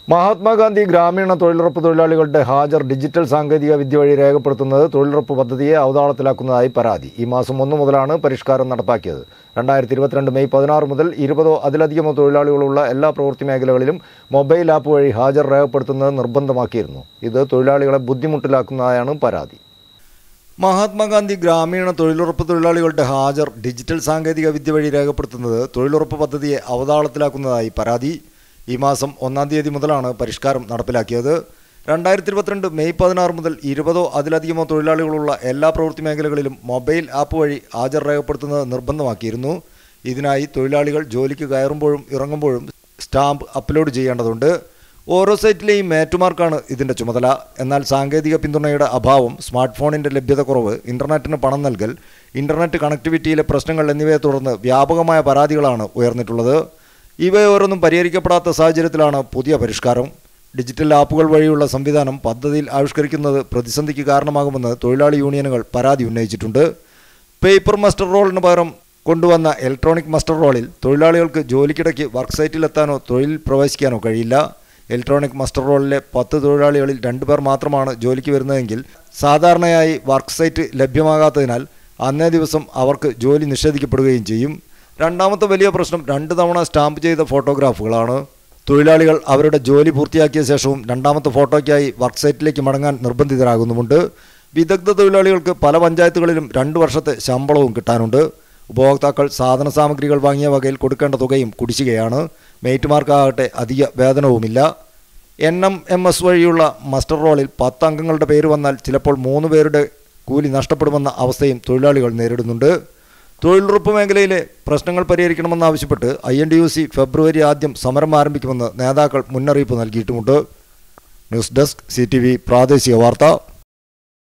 മഹാത്മാഗാന്ധി ഗ്രാമീണ തൊഴിലുറപ്പ് തൊഴിലാളികളുടെ ഹാജർ ഡിജിറ്റൽ സാങ്കേതിക വിദ്യ വഴി രേഖപ്പെടുത്തുന്നത് തൊഴിലുറപ്പ് പദ്ധതിയെ അവതാളത്തിലാക്കുന്നതായി പരാതി ഈ മാസം ഒന്ന് മുതലാണ് പരിഷ്കാരം നടപ്പാക്കിയത് രണ്ടായിരത്തി ഇരുപത്തിരണ്ട് മെയ് പതിനാറ് മുതൽ ഇരുപതോ അതിലധികമോ തൊഴിലാളികളുള്ള എല്ലാ പ്രവൃത്തി മേഖലകളിലും മൊബൈൽ ആപ്പ് വഴി ഹാജർ രേഖപ്പെടുത്തുന്നത് നിർബന്ധമാക്കിയിരുന്നു ഇത് തൊഴിലാളികളെ ബുദ്ധിമുട്ടിലാക്കുന്നതായാണ് പരാതി മഹാത്മാഗാന്ധി ഗ്രാമീണ തൊഴിലുറപ്പ് തൊഴിലാളികളുടെ ഹാജർ ഡിജിറ്റൽ സാങ്കേതിക വിദ്യ വഴി രേഖപ്പെടുത്തുന്നത് തൊഴിലുറപ്പ് പദ്ധതിയെ അവതാളത്തിലാക്കുന്നതായി പരാതി ഈ മാസം ഒന്നാം തീയതി മുതലാണ് പരിഷ്കാരം നടപ്പിലാക്കിയത് രണ്ടായിരത്തി ഇരുപത്തിരണ്ട് മെയ് പതിനാറ് മുതൽ ഇരുപതോ അതിലധികമോ തൊഴിലാളികളുള്ള എല്ലാ പ്രവൃത്തി മേഖലകളിലും മൊബൈൽ ആപ്പ് വഴി ഹാജർ രേഖപ്പെടുത്തുന്നത് നിർബന്ധമാക്കിയിരുന്നു ഇതിനായി തൊഴിലാളികൾ ജോലിക്ക് കയറുമ്പോഴും ഇറങ്ങുമ്പോഴും സ്റ്റാമ്പ് അപ്ലോഡ് ചെയ്യേണ്ടതുണ്ട് ഓരോ സൈറ്റിലെയും മേറ്റുമാർക്കാണ് ഇതിൻ്റെ ചുമതല എന്നാൽ സാങ്കേതിക പിന്തുണയുടെ അഭാവം സ്മാർട്ട് ഫോണിൻ്റെ ലഭ്യതക്കുറവ് ഇൻ്റർനെറ്റിന് പണം നൽകൽ ഇൻ്റർനെറ്റ് കണക്ടിവിറ്റിയിലെ പ്രശ്നങ്ങൾ എന്നിവയെ തുടർന്ന് വ്യാപകമായ പരാതികളാണ് ഉയർന്നിട്ടുള്ളത് ഇവയോരൊന്നും പരിഹരിക്കപ്പെടാത്ത സാഹചര്യത്തിലാണ് പുതിയ പരിഷ്കാരം ഡിജിറ്റൽ ആപ്പുകൾ വഴിയുള്ള സംവിധാനം പദ്ധതിയിൽ ആവിഷ്കരിക്കുന്നത് പ്രതിസന്ധിക്ക് കാരണമാകുമെന്ന് തൊഴിലാളി യൂണിയനുകൾ പരാതി ഉന്നയിച്ചിട്ടുണ്ട് പേപ്പർ മസ്റ്റർ റോളിന് പകരം കൊണ്ടുവന്ന ഇലക്ട്രോണിക് മസ്റ്റർ റോളിൽ തൊഴിലാളികൾക്ക് ജോലിക്കിടയ്ക്ക് വർക്ക് സൈറ്റിലെത്താനോ തൊഴിലിൽ പ്രവേശിക്കാനോ കഴിയില്ല ഇലക്ട്രോണിക് മസ്റ്റർ റോളിലെ പത്ത് തൊഴിലാളികളിൽ രണ്ടുപേർ മാത്രമാണ് ജോലിക്ക് വരുന്നതെങ്കിൽ സാധാരണയായി വർക്ക് സൈറ്റ് ലഭ്യമാകാത്തതിനാൽ അന്നേ ദിവസം അവർക്ക് ജോലി നിഷേധിക്കപ്പെടുകയും ചെയ്യും രണ്ടാമത്തെ വലിയ പ്രശ്നം രണ്ട് തവണ സ്റ്റാമ്പ് ചെയ്ത ഫോട്ടോഗ്രാഫുകളാണ് തൊഴിലാളികൾ അവരുടെ ജോലി പൂർത്തിയാക്കിയ ശേഷവും രണ്ടാമത്തെ ഫോട്ടോയ്ക്കായി വർക്ക് സൈറ്റിലേക്ക് മടങ്ങാൻ നിർബന്ധിതരാകുന്നുമുണ്ട് വിദഗ്ധ തൊഴിലാളികൾക്ക് പല പഞ്ചായത്തുകളിലും രണ്ട് വർഷത്തെ ശമ്പളവും കിട്ടാനുണ്ട് ഉപഭോക്താക്കൾ സാധന സാമഗ്രികൾ വാങ്ങിയ വകയിൽ കൊടുക്കേണ്ട തുകയും കുടിശ്ശികയാണ് മേറ്റുമാർക്കാകട്ടെ അധിക വേതനവുമില്ല എൻ എം എം എസ് വഴിയുള്ള മസ്റ്റർ റോളിൽ പത്ത് അംഗങ്ങളുടെ പേര് വന്നാൽ ചിലപ്പോൾ മൂന്ന് പേരുടെ കൂലി നഷ്ടപ്പെടുമെന്ന അവസ്ഥയും ന്തൊഴിലാളികൾ നേരിടുന്നുണ്ട് തൊഴിലുറപ്പ് മേഖലയിലെ പ്രശ്നങ്ങൾ പരിഹരിക്കണമെന്നാവശ്യപ്പെട്ട് I N D U C ഫെബ്രുവരി ആദ്യം സമരം ആരംഭിക്കുമെന്ന് നേതാക്കൾ മുന്നറിയിപ്പ് നൽകിയിട്ടുമുണ്ട് news desk C T V പ്രാദേശിക വാർത്ത